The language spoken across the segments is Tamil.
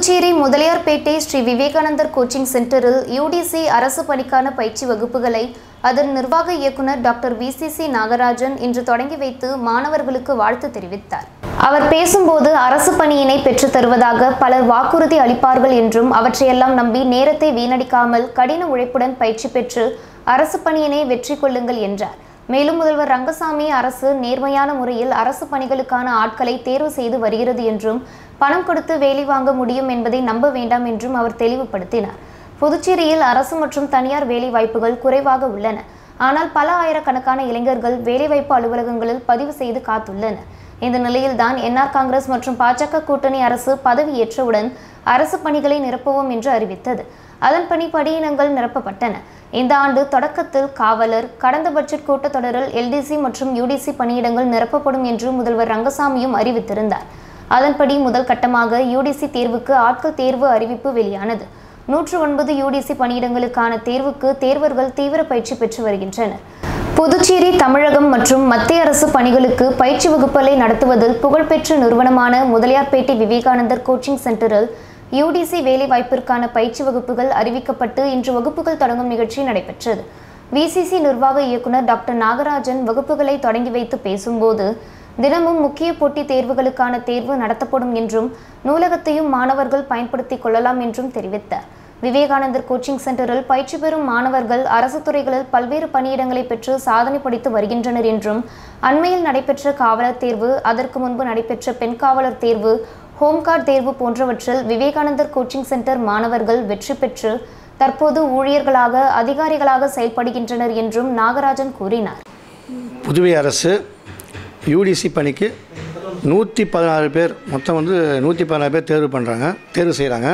புதுச்சேரி முதலியார்பேட்டை ஸ்ரீ விவேகானந்தர் கோச்சிங் சென்டரில் யூடிசி அரசு பணிக்கான பயிற்சி வகுப்புகளை அதன் நிர்வாக இயக்குனர் டாக்டர் விசிசி நாகராஜன் இன்று தொடங்கி வைத்து மாணவர்களுக்கு வாழ்த்து தெரிவித்தார் அவர் பேசும்போது அரசு பணியினை பெற்றுத் தருவதாக பலர் வாக்குறுதி அளிப்பார்கள் என்றும் அவற்றையெல்லாம் நம்பி நேரத்தை வீணடிக்காமல் கடின உழைப்புடன் பயிற்சி பெற்று அரசு பணியினை வெற்றி கொள்ளுங்கள் என்றார் மேலும் முதல்வர் ரங்கசாமி அரசு நேர்மையான முறையில் அரசு பணிகளுக்கான ஆட்களை தேர்வு செய்து வருகிறது என்றும் பணம் கொடுத்து வேலை வாங்க முடியும் என்பதை நம்ப வேண்டாம் என்றும் அவர் தெளிவுபடுத்தினார் புதுச்சேரியில் அரசு மற்றும் தனியார் வேலை வாய்ப்புகள் குறைவாக உள்ளன ஆனால் பல ஆயிரக்கணக்கான இளைஞர்கள் வேலைவாய்ப்பு அலுவலகங்களில் பதிவு செய்து காத்துள்ளனர் இந்த நிலையில்தான் என்ஆர் காங்கிரஸ் மற்றும் பாஜக கூட்டணி அரசு பதவியேற்றவுடன் அரசு பணிகளை நிரப்புவோம் என்று அறிவித்தது அதன்படி பணியிடங்கள் நிரப்பப்பட்டன இந்த ஆண்டு தொடக்கத்தில் காவலர் கடந்த பட்ஜெட் கூட்டத்தொடரில் எல்டிசி மற்றும் யூடிசி பணியிடங்கள் நிரப்பப்படும் என்று முதல்வர் ரங்கசாமியும் அறிவித்திருந்தார் அதன்படி முதல் கட்டமாக யூடிசி தேர்வுக்கு ஆட்கள் தேர்வு அறிவிப்பு வெளியானது நூற்று ஒன்பது யூடிசி பணியிடங்களுக்கான தேர்வுக்கு தேர்வர்கள் தீவிர பயிற்சி பெற்று வருகின்றனர் புதுச்சேரி தமிழகம் மற்றும் மத்திய அரசு பணிகளுக்கு பயிற்சி வகுப்புகளை நடத்துவதில் புகழ்பெற்ற நிறுவனமான முதலியார்பேட்டை விவேகானந்தர் கோச்சிங் சென்டரில் யூடிசி வேலைவாய்ப்பிற்கான பயிற்சி வகுப்புகள் அறிவிக்கப்பட்டு இன்று வகுப்புகள் தொடங்கும் நிகழ்ச்சி நடைபெற்றது விசிசி நிர்வாக இயக்குனர் டாக்டர் நாகராஜன் வகுப்புகளை தொடங்கி வைத்து பேசும்போது தினமும் முக்கிய போட்டித் தேர்வுகளுக்கான தேர்வு நடத்தப்படும் என்றும் நூலகத்தையும் மாணவர்கள் பயன்படுத்திக் கொள்ளலாம் என்றும் தெரிவித்தார் விவேகானந்தர் கோச்சிங் சென்டரில் பயிற்சி பெறும் மாணவர்கள் அரசு துறைகளில் பல்வேறு பணியிடங்களை பெற்று சாதனை படைத்து வருகின்றனர் என்றும் அண்மையில் நடைபெற்ற காவலர் தேர்வு அதற்கு முன்பு நடைபெற்ற பெண் காவலர் தேர்வு ஹோம்கார்ட் தேர்வு போன்றவற்றில் விவேகானந்தர் கோச்சிங் சென்டர் மாணவர்கள் வெற்றி பெற்று தற்போது ஊழியர்களாக அதிகாரிகளாக செயல்படுகின்றனர் என்றும் நாகராஜன் கூறினார் புதுவை அரசு யூடிசி பணிக்கு நூற்றி பதினாறு பேர் மொத்தம் வந்து நூற்றி பதினாறு பேர் தேர்வு பண்ணுறாங்க தேர்வு செய்கிறாங்க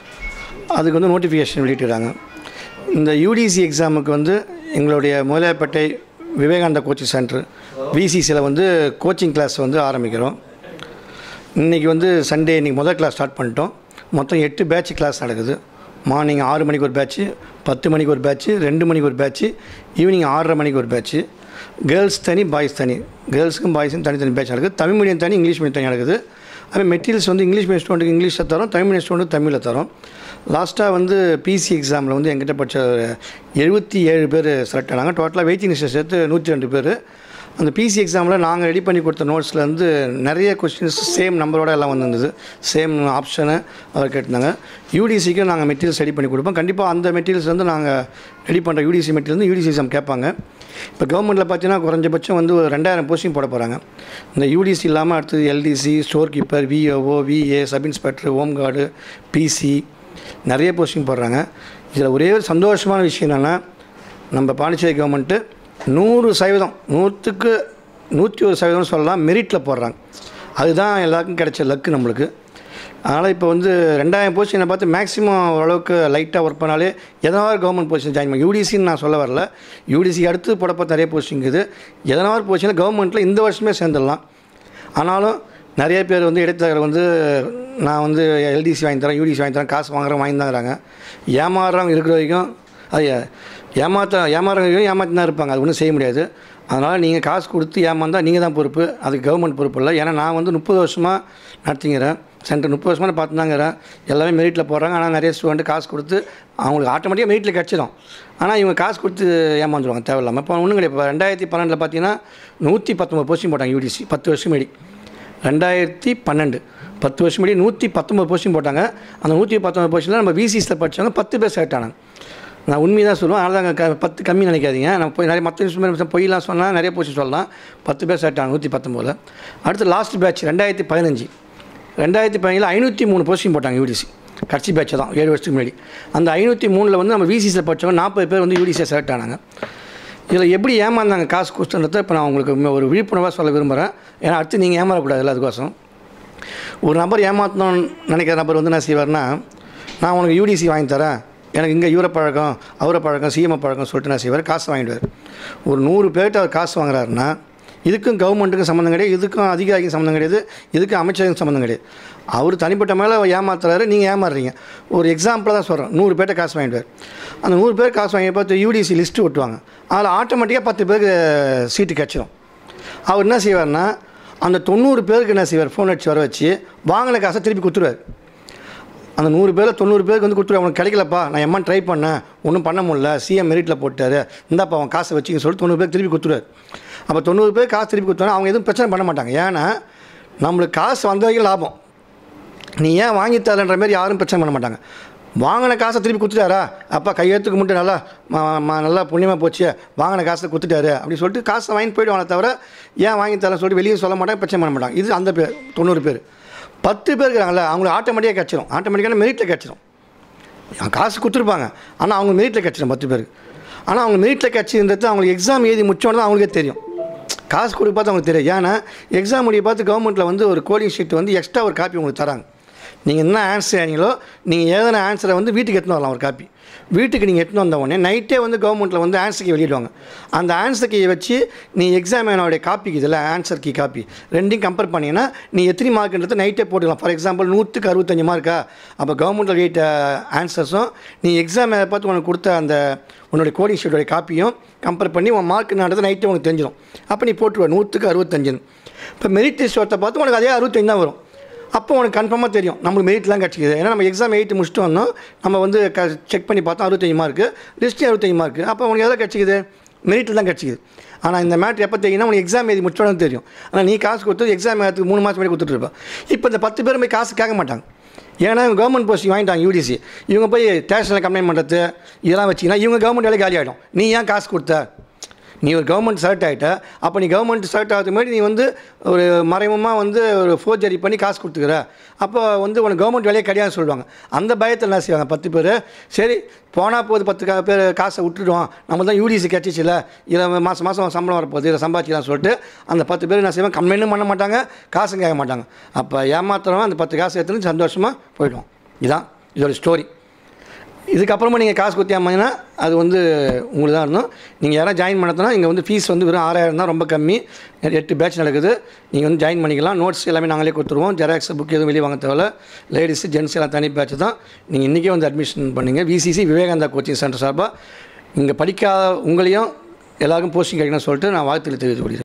அதுக்கு வந்து நோட்டிஃபிகேஷன் வெளியிட்டுறாங்க இந்த யூடிசி எக்ஸாமுக்கு வந்து எங்களுடைய முதலாப்பேட்டை விவேகானந்தா கோச்சிங் சென்டர் விசிசியில் வந்து கோச்சிங் கிளாஸ் வந்து ஆரம்பிக்கிறோம் இன்றைக்கி வந்து சண்டே இன்றைக்கி முதல் கிளாஸ் ஸ்டார்ட் பண்ணிட்டோம் மொத்தம் எட்டு பேட்ச் கிளாஸ் நடக்குது மார்னிங் ஆறு மணிக்கு ஒரு பேட்ச்சு பத்து மணிக்கு ஒரு பேட்ச்சு ரெண்டு மணிக்கு ஒரு பேட்ச்சு ஈவினிங் ஆறரை மணிக்கு ஒரு பேட்ச்சு கேர்ள்ஸ் தனி பாய்ஸ் தனி கேர்ள்ஸுக்கும் பாய்ஸுக்கும் தனித்தனி பேட்ச் நடக்குது தமிழ் மீடியம் தனி இங்கிலீஷ் மீடியம் தனி நடக்குது அதே மெட்டீரியல்ஸ் வந்து இங்கிலீஷ் மீடியம் ஸ்டூடெண்ட்டுக்கு இங்கிலீஷில் தரோம் தமிழ் மீடியம் ஸ்டூடெண்ட் தமிழில் தரோம் லாஸ்ட்டாக வந்து பிசி எக்ஸாமில் வந்து எங்கிட்ட படித்த எழுபத்தி ஏழு பேர் செலக்ட் ஆனாங்க டோட்டலாக வெயிட்டிங் லிஸ்ட்டை சேர்த்து நூற்றி ரெண்டு பேர் அந்த பிசி எக்ஸாமில் நாங்கள் ரெடி பண்ணி கொடுத்த நோட்ஸில் வந்து நிறைய கொஸ்டின்ஸ் சேம் நம்பரோட எல்லாம் வந்திருந்தது சேம் ஆப்ஷனை அவர் கேட்டிருந்தாங்க யூடிசிக்கு நாங்கள் மெட்டீரியல்ஸ் ரெடி பண்ணி கொடுப்போம் கண்டிப்பாக அந்த மெட்டீரியல்ஸ் வந்து நாங்கள் ரெடி பண்ணுற யூடிசி மெட்டீரியல் வந்து யூடிசி எக்ஸாம் கேட்பாங்க இப்போ கவர்மெண்ட்டில் பார்த்தீங்கன்னா குறைஞ்சபட்சம் வந்து ஒரு ரெண்டாயிரம் போஸ்டிங் போட போகிறாங்க இந்த யூடிசி இல்லாமல் அடுத்தது LDC store keeper VAO VA sub inspector home guard PC நிறைய போஸ்டிங் போடுறாங்க இதில் ஒரே ஒரு சந்தோஷமான விஷயம் என்னென்னா நம்ம பாண்டிச்சேரி கவர்மெண்ட்டு நூறு சதவீதம் நூற்றுக்கு நூற்றி ஒரு சதவீதம் சொல்லலாம் மெரிட்டில் போடுறாங்க அதுதான் எல்லாருக்கும் கிடைச்ச லக்கு நம்மளுக்கு அதனால் இப்போ வந்து ரெண்டாயிரம் போஸ்டிங்கை பார்த்து மேக்ஸிமம் ஓரளவுக்கு லைட்டாக ஒர்க் பண்ணாலே எதனாவது கவர்மெண்ட் போஸ்டிங் ஜாயின் பண்ணி யூடிசின்னு நான் சொல்ல வரல யூடிசி அடுத்து போடப்போ நிறைய போஸ்டிங் இருக்குது எதனாவது போஸ்டிங்கில் கவர்மெண்ட்டில் இந்த வருஷமே சேர்ந்துடலாம் ஆனாலும் நிறைய பேர் வந்து இடைத்தரகர் வந்து நான் வந்து எல்டிசி வாங்கி தரேன் யூடிசி வாங்கி தரேன் காசு வாங்குறேன் வாங்கி தாங்கிறாங்க ஏமாறுறவங்க இருக்கிற வரைக்கும் அது ஏமாற்ற ஏமாறுறவங்க ஏமாற்றி தான் இருப்பாங்க அது ஒன்றும் செய்ய முடியாது அதனால் நீங்கள் காசு கொடுத்து ஏமாந்தால் நீங்கள் தான் பொறுப்பு அதுக்கு கவர்மெண்ட் பொறுப்பு இல்லை ஏன்னா நான் வந்து முப்பது வருஷமாக நடத்திங்கிறேன் சென்டர் முப்பது வருஷமாக பார்த்துனாங்கிறேன் எல்லாமே மெரிட்டில் போடுறாங்க ஆனால் நிறைய ஸ்டூடெண்ட் காசு கொடுத்து அவங்களுக்கு ஆட்டோமேட்டிக்காக மெரிட்டில் கிடச்சிடும் ஆனால் இவங்க காசு கொடுத்து ஏமாந்துருவாங்க தேவையில்லாமல் இப்போ ஒன்றும் கிடையாது இப்போ ரெண்டாயிரத்தி பன்னெண்டில் பார்த்தீங்கன்னா நூற்றி பத்தொம்பது போஸ்டிங் போட்டாங்க யூடிசி பத்து வருஷம் முன்னாடி ரெண்டாயிரத்தி பன்னெண்டு பத்து வருஷம் முன்னாடி நூற்றி பத்தொம்பது போஸ்டிங் போட்டாங்க அந்த நூற்றி பத்தொம்பது போஸ்டிங்கில் நம்ம விசிஸில் படித்தவங்க பத்து பேர் செலக்ட் ஆனாங்க நான் உண்மையை தான் சொல்லுவேன் அதனால் தாங்க க பத்து கம்மி நினைக்காதீங்க நான் போய் நிறைய மற்ற இன்ஸ்ட்ருமெண்ட் பொய்லாம் சொன்னால் நிறைய போஸ்டிங் சொல்லலாம் பத்து பேர் செலக்ட் ஆனாங்க நூற்றி பத்தொம்போதில் அடுத்து லாஸ்ட் பேட்ச் ரெண்டாயிரத்தி பதினஞ்சு ரெண்டாயிரத்தி பதினஞ்சில் ஐநூற்றி மூணு போஸ்டிங் போட்டாங்க யூடிசி கட்சி பேட்ச் தான் ஏழு வருஷத்துக்கு முன்னாடி அந்த ஐநூற்றி மூணில் வந்து நம்ம விசிசியில் படித்தவங்க நாற்பது பேர் வந்து யூடிசியில் செலக்ட் ஆனாங்க இதில் எப்படி ஏமாந்தாங்க காசு கொடுத்துன்றதை இப்போ நான் உங்களுக்கு ஒரு விழிப்புணர்வாக சொல்ல விரும்புகிறேன் ஏன்னா அடுத்து நீங்கள் ஏமாறக்கூடாது அதுக்கோசம் ஒரு நபர் ஏமாற்றணும்னு நினைக்கிற நபர் வந்து என்ன செய்வார்னா நான் உனக்கு யூடிசி வாங்கி தரேன் எனக்கு இங்கே இவரை பழக்கம் அவரை பழக்கம் சிஎம் பழக்கம் சொல்லிட்டு என்ன செய்வார் காசு வாங்கிடுவார் ஒரு நூறு பேர்கிட்ட அவர் காசு வாங்குறாருன்னா இதுக்கும் கவர்மெண்ட்டுக்கும் சம்மந்தம் கிடையாது இதுக்கும் அதிகாரிக்கும் சம்மந்தம் கிடையாது இதுக்கும் அமைச்சருக்கும் சம்மந்தம் கிடையாது அவர் தனிப்பட்ட மேலே ஏமாத்துறாரு நீங்கள் ஏமாறுறீங்க ஒரு எக்ஸாம்பிளாக தான் சொல்கிறேன் நூறு பேர்ட்ட காசு வாங்கிடுவார் அந்த நூறு பேர் காசு வாங்கி பார்த்து யூடிசி லிஸ்ட்டு ஒட்டுவாங்க அதில் ஆட்டோமேட்டிக்காக பத்து பேருக்கு சீட்டு கிடச்சிடும் அவர் என்ன செய்வார்னா அந்த தொண்ணூறு பேருக்கு என்ன செய்வார் ஃபோன் அடிச்சு வர வச்சு வாங்கின காசை திருப்பி கொடுத்துருவார் அந்த நூறு பேர் தொண்ணூறு பேருக்கு வந்து கொடுத்துரு அவனுக்கு கிடைக்கலப்பா நான் எம்மா ட்ரை பண்ணேன் ஒன்றும் பண்ண முடியல சிஎம் மெரிட்டில் போட்டாரு இந்தாப்பா அவன் காசை வச்சுக்க சொல்லிட்டு தொண்ணூறு பேர் திருப்பி கொடுத்துருவாரு அப்போ தொண்ணூறு பேர் காசு திருப்பி கொடுத்தோன்னா அவங்க எதுவும் பிரச்சனை பண்ண மாட்டாங்க ஏன்னா நம்மளுக்கு காசு வந்த வரைக்கும் லாபம் நீ ஏன் வாங்கி தரன்ற மாதிரி யாரும் பிரச்சனை பண்ண மாட்டாங்க வாங்கின காசை திருப்பி கொடுத்துட்டாரா அப்பா கையெழுத்துக்கு மட்டும் நல்லா ம- ம- நல்லா புண்ணியமாக போச்சு வாங்கின காசை கொடுத்துட்டாரு அப்படின்னு சொல்லிட்டு காசை வாங்கி போயிடுவாங்க தவிர ஏன் வாங்கி தரேன் சொல்லிட்டு வெளியே சொல்ல மாட்டாங்க பிரச்சனை பண்ண மாட்டாங்க இது அந்த பேர் தொண்ணூறு பேர் பத்து பேர் இருக்கிறாங்களே அவங்களுக்கு ஆட்டோமேட்டிக்காக கிடச்சிரும் ஆட்டோமேட்டிக்கான மெரிட்டில் கிடச்சிரும் அவங்க காசு கொடுத்துருப்பாங்க ஆனால் அவங்க மெரிட்டில் கிடச்சிடும் பத்து பேருக்கு ஆனால் அவங்க மெரிட்டில் கிடச்சின்றது அவங்களுக்கு எக்ஸாம் எழுதி முடிச்சோன்னு தான் அவங்களுக்கே தெரியும் காசு கொடுக்க பார்த்து அவங்களுக்கு தெரியும் ஏன்னா எக்ஸாம் முடிய பார்த்து கவர்மெண்ட்டில் வந்து ஒரு கோடிங் ஷீட் வந்து எக்ஸ்ட்ரா ஒரு காப்பி உங்களுக்கு தராங்க நீங்கள் என்ன ஆன்சர் ஆனீங்களோ நீங்கள் எழுதின ஆன்சரை வந்து வீட்டுக்கு எடுத்துன்னு வரலாம் ஒரு காப்பி வீட்டுக்கு நீங்கள் எடுத்துன்னு வந்த உடனே நைட்டே வந்து கவர்மெண்ட்டில் வந்து ஆன்சர் கீ வெளியிடுவாங்க அந்த ஆன்சர் கீயை வச்சு நீ எக்ஸாமினோடைய காப்பி இதில் ஆன்சர் கீ காப்பி ரெண்டையும் கம்பேர் பண்ணீங்கன்னா நீ எத்தனை மார்க்குன்றது நைட்டே போட்டுக்கலாம் ஃபார் எக்ஸாம்பிள் நூற்றுக்கு அறுபத்தஞ்சு மார்க்கா அப்போ கவர்மெண்ட்டில் வெளியிட்ட ஆன்சர்ஸும் நீ எக்ஸாம் பார்த்து உனக்கு கொடுத்த அந்த உன்னுடைய கோடிங் ஷீட்டோடைய காப்பியும் கம்பேர் பண்ணி உன் மார்க் என்னன்றது நைட்டே உனக்கு தெரிஞ்சிடும் அப்போ நீ போட்டுருவ நூற்றுக்கு அறுபத்தஞ்சுன்னு இப்போ மெரிட் லிஸ்ட்டை பார்த்து உனக்கு அதே அறுபத்தஞ்சு தான் வரும் அப்போ உனக்கு கன்ஃபார்மாக தெரியும் நம்மளுக்கு மெரிட்லாம் கிடச்சிக்குது ஏன்னா நம்ம எக்ஸாம் எயிட்டு முடிச்சுட்டு வந்தோம் நம்ம வந்து க செக் பண்ணி பார்த்தோம் அறுபத்தஞ்சு மார்க்கு லிஸ்ட்டு அறுபத்தஞ்சு மார்க்கு அப்போ உனக்கு எதாவது கிடச்சிக்குது மெரிட்டில் தான் கிடச்சிக்குது ஆனால் இந்த மேட்ரு எப்போ தெரியும்னா உனக்கு எக்ஸாம் எழுதி முடிச்சோன்னு தெரியும் ஆனால் நீ காசு கொடுத்து எக்ஸாம் எழுதுக்கு மூணு மாதம் முன்னாடி கொடுத்துட்ருப்ப இப்போ இந்த பத்து பேர் போய் காசு கேட்க மாட்டாங்க ஏன்னா இவங்க கவர்மெண்ட் போஸ்டிங் வாங்கிட்டாங்க யூடிசி இவங்க போய் ஸ்டேஷனில் கம்ப்ளைண்ட் பண்ணுறது இதெல்லாம் வச்சிங்கன்னா இவங்க கவர்மெண்ட் வேலை காலி ஆகிடும் நீ ஏன் காசு கொடுத்த நீ ஒரு கவர்மெண்ட் செலக்ட் ஆகிட்ட அப்போ நீ கவர்மெண்ட் செலக்ட் ஆகிறதுக்கு முன்னாடி நீ வந்து ஒரு மறைமுகமாக வந்து ஒரு ஃபோர்ஜரி பண்ணி காசு கொடுத்துக்கிற அப்போ வந்து உனக்கு கவர்மெண்ட் வேலையே கிடையாது சொல்லுவாங்க அந்த பயத்தில் என்ன செய்வாங்க பத்து பேர் சரி போனால் போது பத்து கா- பேர் காசை விட்டுடுவோம் நம்ம தான் யூடிசி கிடச்சிச்சில்ல இதில் மாதம் மாதம் சம்பளம் வரப்போகுது இதை சம்பாதிக்கலாம் சொல்லிட்டு அந்த பத்து பேர் என்ன செய்வாங்க கம்ப்ளைண்ட்டும் பண்ண மாட்டாங்க காசும் கேட்க மாட்டாங்க அப்போ ஏமாத்துறவன் அந்த பத்து காசு எடுத்துன்னு சந்தோஷமாக போயிடுவோம் இதுதான் இதோட ஸ்டோரி இதுக்கப்புறமா நீங்கள் காசு கொடுத்தி ஏமாங்கன்னா அது வந்து உங்களுக்கு தான் இருந்தோம் நீங்கள் யாராவது ஜாயின் பண்ணதுனா இங்கே வந்து ஃபீஸ் வந்து வெறும் ஆறாயிரம் தான் ரொம்ப கம்மி எட்டு பேட்ச் நடக்குது நீங்கள் வந்து ஜாயின் பண்ணிக்கலாம் நோட்ஸ் எல்லாமே நாங்களே கொடுத்துருவோம் ஜெராக்ஸ் புக் எதுவும் வெளியே வாங்க தேவையில்ல லேடிஸ் ஜென்ட்ஸ் எல்லாம் தனி பேட்ச் தான் நீங்கள் இன்றைக்கே வந்து அட்மிஷன் பண்ணுங்க விசிசி விவேகானந்தா கோச்சிங் சென்டர் சார்பாக இங்கே படிக்காத உங்களையும் எல்லாருக்கும் போஸ்டிங் கிடைக்கணும்னு சொல்லிட்டு நான் வாழ்த்துக்களை தெரிவித்து கொள்கிறேன்